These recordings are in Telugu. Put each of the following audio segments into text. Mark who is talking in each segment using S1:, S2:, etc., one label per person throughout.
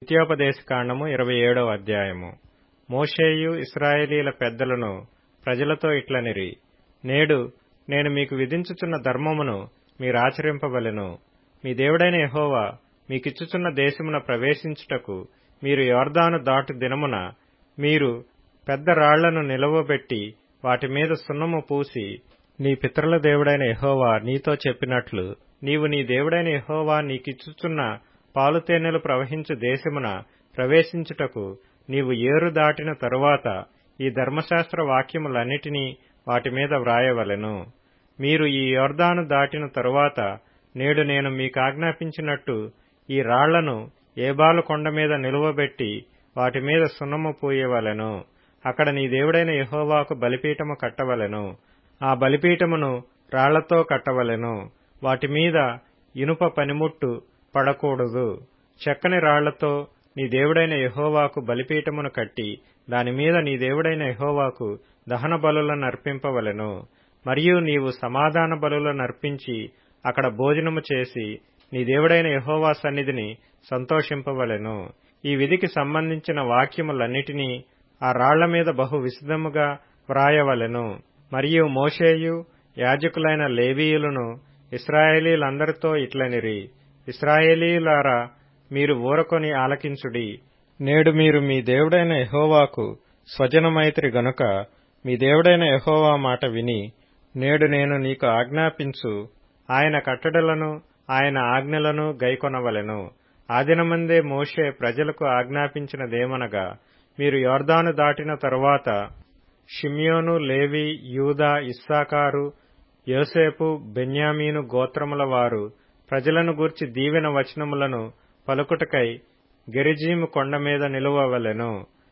S1: ద్వితీయోపదేశకాండము ఇరవై ఏడవ అధ్యాయము మోషేయు ఇస్రాయేలీల పెద్దలను ప్రజలతో ఇట్లనిరి నేడు నేను మీకు విధించుచున్న ధర్మమును మీరాచరింపవలెను మీ దేవుడైన యెహోవా మీకిచ్చుచున్న దేశమున ప్రవేశించుటకు మీరు యోర్దాను దాటు దినమున మీరు పెద్ద రాళ్లను నిలవబెట్టి వాటి మీద సున్నము పూసి నీ పితరుల దేవుడైన యెహోవా నీతో చెప్పినట్లు నీవు నీ దేవుడైన యెహోవా నీకిచ్చుచున్న పాలుతేనెలు ప్రవహించు దేశమున ప్రవేశించుటకు నీవు ఏరు దాటిన తరువాత ఈ ధర్మశాస్త్ర వాక్యములన్నిటినీ వాటి మీద వ్రాయవలెను మీరు ఈ యోర్దాను దాటిన తరువాత నేడు నేను మీకాజ్ఞాపించినట్టు ఈ రాళ్లను ఏబాలు కొండ మీద నిలువబెట్టి వాటి మీద సున్నము పూయవలెను అక్కడ నీ దేవుడైన యెహోవాకు బలిపీఠము కట్టవలెను ఆ బలిపీఠమును రాళ్లతో కట్టవలెను వాటి మీద ఇనుప పనిముట్టు పడకూడదు చెక్కని రాళ్లతో నీ దేవుడైన యెహోవాకు బలిపీఠమును కట్టి దానిమీద నీ దేవుడైన యెహోవాకు దహన బలులను అర్పింపవలెను మరియు నీవు సమాధాన బలులను అర్పించి అక్కడ భోజనము చేసి నీ దేవుడైన యెహోవా సన్నిధిని సంతోషింపవలెను ఈ విధికి సంబంధించిన వాక్యములన్నిటినీ ఆ రాళ్ల మీద బహు విశదముగా వ్రాయవలెను మరియు మోషేయు యాజకులైన లేవీయులను ఇస్రాయేలీలందరితో ఇట్లనిరి ఇస్రాయేలీలారా మీరు ఊరకొని ఆలకించుడి నేడు మీరు మీ దేవుడైన యెహోవాకు స్వజనమైత్రి గనుక మీ దేవుడైన యెహోవా మాట విని నేడు నేను నీకు ఆజ్ఞాపించు ఆయన కట్టడలను ఆయన ఆజ్ఞలను గైకొనవలెను ఆదినమందే మోషే ప్రజలకు ఆజ్ఞాపించినదేమనగా మీరు యోర్దాను దాటిన తరువాత షిమ్యోను లేవి యూదా ఇస్సాకారు యోసేపు బెన్యామీను గోత్రముల వారు ప్రజలను గూర్చి దీవెన వచనములను పలుకుటకై గెరిజీము కొండ మీద నిలువవలెను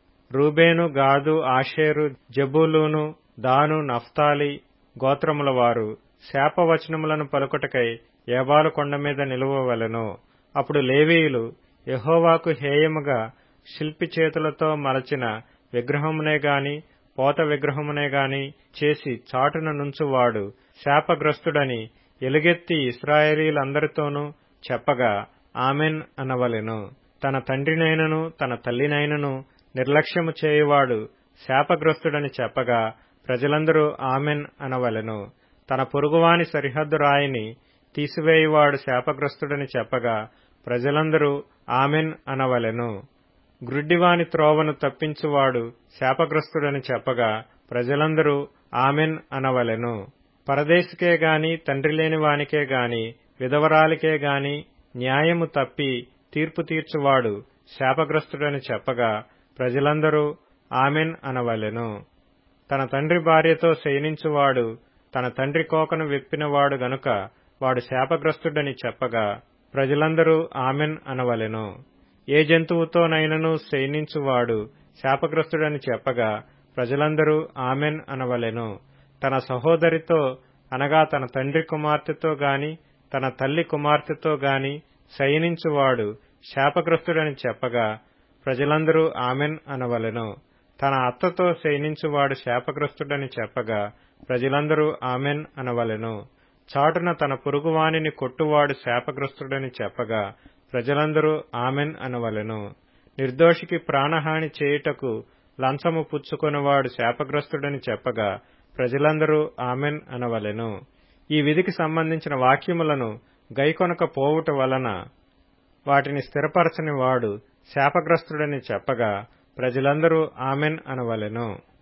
S1: రూబేను గాదు ఆషేరు జబూలూను దాను నఫ్తాలి గోత్రముల వారు శాపవచనములను పలుకుటకై ఏబాలు కొండ మీద నిలువవలెను అప్పుడు లేవీయులు యహోవాకు హేయముగా శిల్పి చేతులతో మలచిన విగ్రహమునే గాని పోత విగ్రహమునే గాని చేసి చాటున నుంచువాడు శాపగ్రస్తుడని ఎలుగెత్తి ఇస్రాయేలీలందరితోనూ చెప్పగా ఆమెన్ అనవలెను తన తండ్రినైనను తన తల్లినైనను నిర్లక్ష్యము చేయువాడు శాపగ్రస్తుడని చెప్పగా ప్రజలందరూ ఆమెన్ అనవలెను తన పొరుగువాని సరిహద్దు రాయిని తీసివేయువాడు శాపగ్రస్తుడని చెప్పగా ప్రజలందరూ ఆమెన్ అనవలెను గ్రుడ్డివాని త్రోవను తప్పించువాడు శాపగ్రస్తుడని చెప్పగా ప్రజలందరూ ఆమెన్ అనవలెను పరదేశికే గాని తండ్రి లేని వానికే గాని విధవరాలికే గాని న్యాయము తప్పి తీర్పు తీర్చువాడు శాపగ్రస్తుడని చెప్పగా ప్రజలందరూ ఆమెన్ అనవలెను తన తండ్రి భార్యతో శయనించువాడు తన తండ్రి కోకను విప్పినవాడు గనుక వాడు శాపగ్రస్తుడని చెప్పగా ప్రజలందరూ ఆమెన్ అనవలెను ఏ జంతువుతోనైనను శయనించువాడు శాపగ్రస్తుడని చెప్పగా ప్రజలందరూ ఆమెన్ అనవలెను తన సహోదరితో అనగా తన తండ్రి కుమార్తెతో గాని తన తల్లి కుమార్తెతో గాని శయనించువాడు శాపగ్రస్తుడని చెప్పగా ప్రజలందరూ ఆమెన్ అనవలెను తన అత్తతో శయనించువాడు శాపగ్రస్తుడని చెప్పగా ప్రజలందరూ ఆమెన్ అనవలెను చాటున తన పొరుగువానిని కొట్టువాడు శాపగ్రస్తుడని చెప్పగా ప్రజలందరూ ఆమెన్ అనవలెను నిర్దోషికి ప్రాణహాని చేయుటకు లంచము పుచ్చుకొనివాడు శాపగ్రస్తుడని చెప్పగా ప్రజలందరూ ఆమెన్ అనవలెను ఈ విధికి సంబంధించిన వాక్యములను గైకొనక పోవుట వలన వాటిని స్థిరపరచని వాడు శాపగ్రస్తుడని చెప్పగా ప్రజలందరూ ఆమెన్ అనవలెను